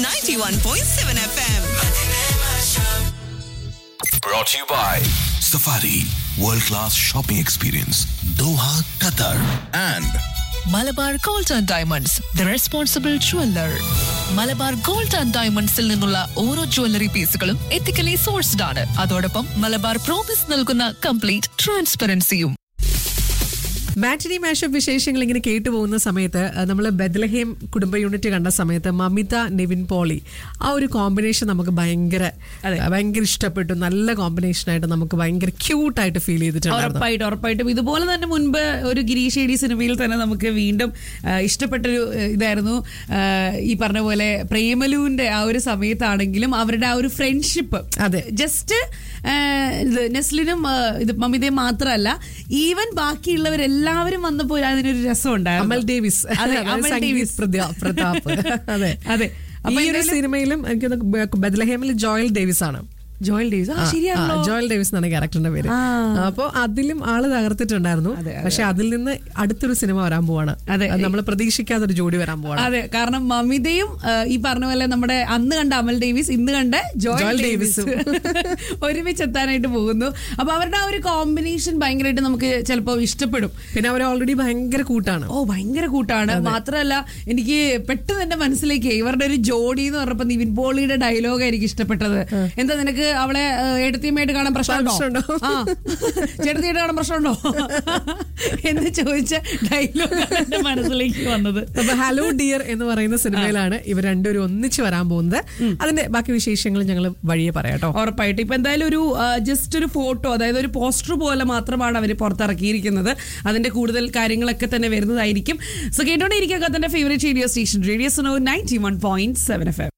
91.7 FM. Brought to you by Safari World Class Shopping Experience Doha, Qatar and Malabar gold and diamonds the responsible jeweller Malabar gold and ഡയമണ്ട്സിൽ നിന്നുള്ള ഓരോ jewellery പീസുകളും ethically sourced ആണ് അതോടൊപ്പം Malabar promise നൽകുന്ന complete ട്രാൻസ്പെറൻസിയും matinee mashup വിശേഷങ്ങൾ ഇങ്ങനെ കേട്ടു പോകുന്ന സമയത്ത് നമ്മൾ ബദ്ലഹേം കുടുംബ യൂണിറ്റ് കണ്ട സമയത്ത് മമിത നെവിൻ പോളി ആ ഒരു കോമ്പിനേഷൻ നമുക്ക് ഭയങ്കര ഭയങ്കര ഇഷ്ടപ്പെട്ടു നല്ല കോമ്പിനേഷൻ ആയിട്ട് നമുക്ക് ഭയങ്കര ക്യൂട്ടായിട്ട് ഫീൽ ചെയ്തിട്ടുണ്ടായിരുന്നു ഉറപ്പായിട്ടും ഉറപ്പായിട്ടും ഇതുപോലെ തന്നെ മുൻപ് ഒരു ഗിരീഷ് ഏടി സിനിമയിൽ തന്നെ നമുക്ക് വീണ്ടും ആ, ഇഷ്ടപ്പെട്ടൊരു ആ, ഇതായിരുന്നു ആ, ഈ പറഞ്ഞ പോലെ പ്രേമലുവിന്റെ ആ ഒരു സമയത്താണെങ്കിലും അവരുടെ ആ ഒരു ഫ്രണ്ട്ഷിപ്പ് അതെ. ജസ്റ്റ് നെസ്ലിനും ആ, ഇത് മമിതയും മാത്രമല്ല ഈവൻ ബാക്കിയുള്ളവരെല്ലാവരും വന്നപ്പോൾ അതിനൊരു രസം അമൽ ഉണ്ടായിരുന്നു ഡേവിസ് അതെ, അതായത് അമൽ സംഗീത് ഡേവിസ്. പ്രതാ- പ്രതാപ് അതെ അതെ. അപ്പൊ ഈ ഒരു എന്തായാലും- സിനിമയിലും എനിക്ക് തോന്നുന്നു ബദ്ലഹേമിൽ ജോയൽ ഡേവിസ് ആണ് ജോയൽ ഡേവിസ് ആ ആ, ശരിയാണല്ലോ ആ, ജോയൽ ഡേവിസ് എന്നാണ് ക്യാരക്ടറിന്റെ പേര് ആ. അപ്പോൾ അതിലും ആള് തകർത്തിട്ടുണ്ടായിരുന്നു പക്ഷെ അതിൽ നിന്ന് അടുത്തൊരു സിനിമ വരാൻ പോവാണ് അതെ. നമ്മൾ പ്രതീക്ഷിക്കാത്ത ഒരു ജോഡി വരാൻ പോവാണ് അതെ കാരണം മമിതയും ആ, ഈ പറഞ്ഞ പോലെ നമ്മുടെ അന്ന് കണ്ട അമൽ ഡേവിസ് ഇന്ന് കണ്ട ജോയൽ ജോയൽ ഡേവിസ് ഒരുമിച്ച് എത്താനായിട്ട് പോകുന്നു അപ്പൊ അവരുടെ ആ ഒരു കോമ്പിനേഷൻ ഭയങ്കരമായിട്ട് നമുക്ക് ചിലപ്പോൾ ഇഷ്ടപ്പെടും പിന്നെ അവർ ഓൾറെഡി ഭയങ്കര കൂട്ടാണ് ഓ ഭയങ്കര കൂട്ടാണ് മാത്രമല്ല എനിക്ക് പെട്ടെന്ന് എന്റെ മനസ്സിലേക്ക് ഇവരുടെ ഒരു ജോഡി എന്ന് പറഞ്ഞപ്പോ നിവിൻ പോളിയുടെ ഡയലോഗ് എനിക്ക് ഇഷ്ടപ്പെട്ടത് എന്താ നിനക്ക് അവളെ ഏട്ടത്തിയമ്മയായിട്ട് കാണാൻ പ്രശ്നമുണ്ടോ പ്രശ്നമുണ്ടോ? ആ ചേട്ടത്തിയായിട്ട് കാണാൻ പ്രശ്നമുണ്ടോ എന്ന് ചോദിച്ച ഡയലോഗാണ് എന്റെ മനസ്സിലേക്ക് വന്നത് അപ്പൊ ഹലോ ഡിയർ എന്ന് പറയുന്ന സിനിമയിലാണ് ഇവർ രണ്ടുപേരും ഒന്നിച്ച് വരാൻ പോകുന്നത് അതിന്റെ ബാക്കി വിശേഷങ്ങൾ ഞങ്ങൾ വഴിയെ പറയാട്ടോ ഉറപ്പായിട്ടും ഇപ്പൊ എന്തായാലും ഒരു ജസ്റ്റ് ഒരു ഫോട്ടോ അതായത് ഒരു പോസ്റ്റർ പോലെ മാത്രമാണ് അവർ പുറത്തിറക്കിയിരിക്കുന്നത് അതിന്റെ കൂടുതൽ കാര്യങ്ങളൊക്കെ തന്നെ വരുന്നതായിരിക്കും സോ കേട്ടോണ്ടിരിക്കുക തന്റെ favourite radio station radio so ninety one point seven F M